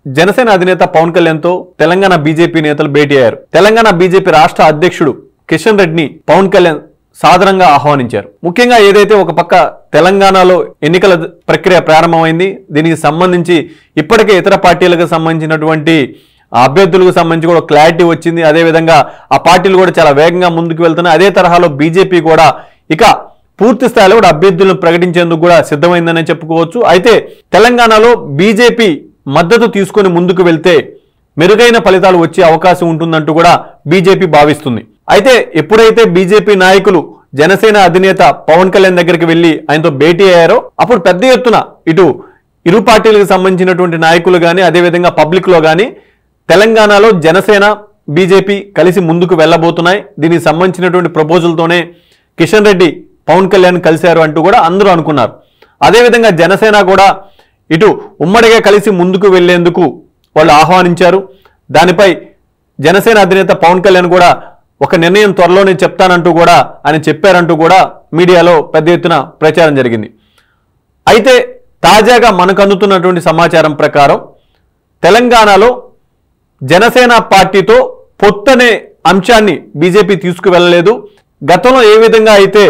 జనసేన అధినేత పవన్ కళ్యాణ్తో తెలంగాణ బీజేపీ నేతలు భేటీ అయ్యారు తెలంగాణ బీజేపీ రాష్ట్ర అధ్యక్షుడు కిషన్ రెడ్డిని పవన్ కళ్యాణ్ సాదరంగా ఆహ్వానించారు ముఖ్యంగా ఏదైతే ఒక పక్క తెలంగాణలో ఎన్నికల ప్రక్రియ ప్రారంభమైంది దీనికి సంబంధించి ఇప్పటికే ఇతర పార్టీలకు సంబంధించినటువంటి అభ్యర్థులకు సంబంధించి కూడా క్లారిటీ వచ్చింది అదేవిధంగా ఆ పార్టీలు కూడా చాలా వేగంగా ముందుకు వెళ్తున్నాయి అదే తరహాలో బీజేపీ కూడా ఇక పూర్తి స్థాయిలో కూడా అభ్యర్థులను ప్రకటించేందుకు కూడా సిద్ధమైందనే చెప్పుకోవచ్చు అయితే తెలంగాణలో బీజేపీ మద్దతు తీసుకొని ముందుకు వెళ్తే మెరుగైన ఫలితాలు వచ్చే అవకాశం ఉంటుందంటూ కూడా బీజేపీ భావిస్తుంది అయితే ఎప్పుడైతే బీజేపీ నాయకులు జనసేన అధినేత పవన్ కళ్యాణ్ దగ్గరికి వెళ్లి ఆయనతో భేటీ అయ్యారో అప్పుడు పెద్ద ఎత్తున ఇటు ఇరు పార్టీలకు సంబంధించినటువంటి నాయకులు కానీ అదేవిధంగా పబ్లిక్ లో కానీ తెలంగాణలో జనసేన బీజేపీ కలిసి ముందుకు వెళ్ళబోతున్నాయి దీనికి సంబంధించినటువంటి ప్రపోజల్తోనే కిషన్ రెడ్డి పవన్ కళ్యాణ్ కలిశారు అంటూ కూడా అందరూ అనుకున్నారు అదేవిధంగా జనసేన కూడా ఇటు ఉమ్మడిగా కలిసి ముందుకు వెళ్లేందుకు వాళ్ళు ఆహ్వానించారు దానిపై జనసేన అధినేత పవన్ కళ్యాణ్ కూడా ఒక నిర్ణయం త్వరలోనే చెప్తానంటూ కూడా ఆయన చెప్పారంటూ కూడా మీడియాలో పెద్ద ఎత్తున ప్రచారం జరిగింది అయితే తాజాగా మనకు అందుతున్నటువంటి సమాచారం ప్రకారం తెలంగాణలో జనసేన పార్టీతో పొత్తనే అంశాన్ని బీజేపీ తీసుకువెళ్ళలేదు గతంలో ఏ విధంగా అయితే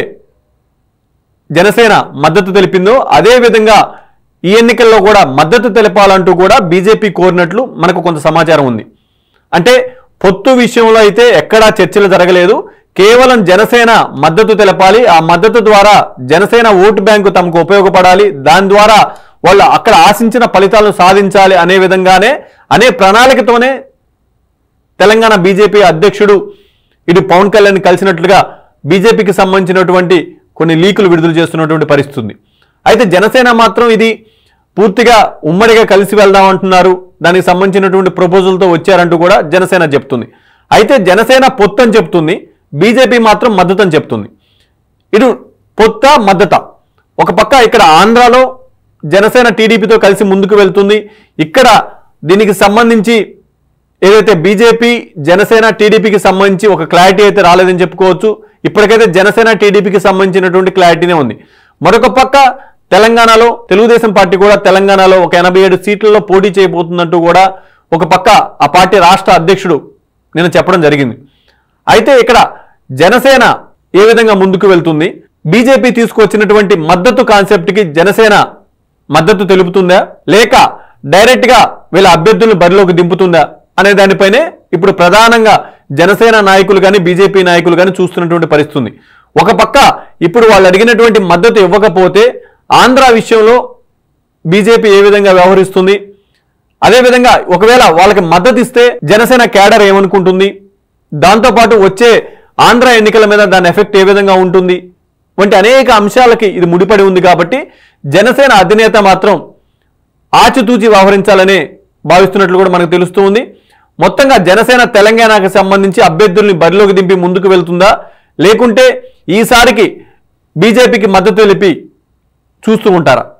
జనసేన మద్దతు తెలిపిందో అదే విధంగా ఈ ఎన్నికల్లో కూడా మద్దతు తెలపాలంటూ కూడా బీజేపీ కోరినట్లు మనకు కొంత సమాచారం ఉంది అంటే పొత్తు విషయంలో అయితే ఎక్కడా చర్చలు జరగలేదు కేవలం జనసేన మద్దతు తెలపాలి ఆ మద్దతు ద్వారా జనసేన ఓటు బ్యాంకు తమకు ఉపయోగపడాలి దాని ద్వారా వాళ్ళు అక్కడ ఆశించిన ఫలితాలను సాధించాలి అనే విధంగానే అనే ప్రణాళికతోనే తెలంగాణ బీజేపీ అధ్యక్షుడు ఇటు పవన్ కళ్యాణ్ కలిసినట్లుగా బీజేపీకి సంబంధించినటువంటి కొన్ని లీకులు విడుదల చేస్తున్నటువంటి పరిస్థితి ఉంది అయితే జనసేన మాత్రం ఇది పూర్తిగా ఉమ్మడిగా కలిసి వెళ్దాం అంటున్నారు దానికి సంబంధించినటువంటి ప్రపోజల్తో వచ్చారంటూ కూడా జనసేన చెప్తుంది అయితే జనసేన పొత్తు అని చెప్తుంది బీజేపీ మాత్రం మద్దతు అని చెప్తుంది ఇటు పొత్త మద్దత ఒక పక్క ఇక్కడ ఆంధ్రాలో జనసేన టీడీపీతో కలిసి ముందుకు వెళ్తుంది ఇక్కడ దీనికి సంబంధించి ఏదైతే బీజేపీ జనసేన టీడీపీకి సంబంధించి ఒక క్లారిటీ అయితే రాలేదని చెప్పుకోవచ్చు ఇప్పటికైతే జనసేన టీడీపీకి సంబంధించినటువంటి క్లారిటీనే ఉంది మరొక పక్క తెలంగాణలో తెలుగుదేశం పార్టీ కూడా తెలంగాణలో ఒక ఎనభై ఏడు సీట్లలో పోటీ చేయబోతుందంటూ కూడా ఒక పక్క ఆ పార్టీ రాష్ట్ర అధ్యక్షుడు నేను చెప్పడం జరిగింది అయితే ఇక్కడ జనసేన ఏ విధంగా ముందుకు వెళ్తుంది బీజేపీ తీసుకొచ్చినటువంటి మద్దతు కాన్సెప్ట్కి జనసేన మద్దతు తెలుపుతుందా లేక డైరెక్ట్ గా వీళ్ళ అభ్యర్థులను బరిలోకి దింపుతుందా అనే దానిపైనే ఇప్పుడు ప్రధానంగా జనసేన నాయకులు కానీ బీజేపీ నాయకులు కానీ చూస్తున్నటువంటి పరిస్థితి ఉంది ఒక పక్క ఇప్పుడు వాళ్ళు అడిగినటువంటి మద్దతు ఇవ్వకపోతే ఆంధ్ర విషయంలో బీజేపీ ఏ విధంగా వ్యవహరిస్తుంది అదేవిధంగా ఒకవేళ వాళ్ళకి మద్దతు ఇస్తే జనసేన క్యాడర్ ఏమనుకుంటుంది దాంతోపాటు వచ్చే ఆంధ్ర ఎన్నికల మీద దాని ఎఫెక్ట్ ఏ విధంగా ఉంటుంది వంటి అనేక అంశాలకి ఇది ముడిపడి ఉంది కాబట్టి జనసేన అధినేత మాత్రం ఆచితూచి వ్యవహరించాలనే భావిస్తున్నట్లు కూడా మనకు తెలుస్తూ ఉంది మొత్తంగా జనసేన తెలంగాణకు సంబంధించి అభ్యర్థుల్ని బరిలోకి దింపి ముందుకు వెళ్తుందా లేకుంటే ఈసారికి బీజేపీకి మద్దతు తెలిపి చూస్తూ ఉంటారా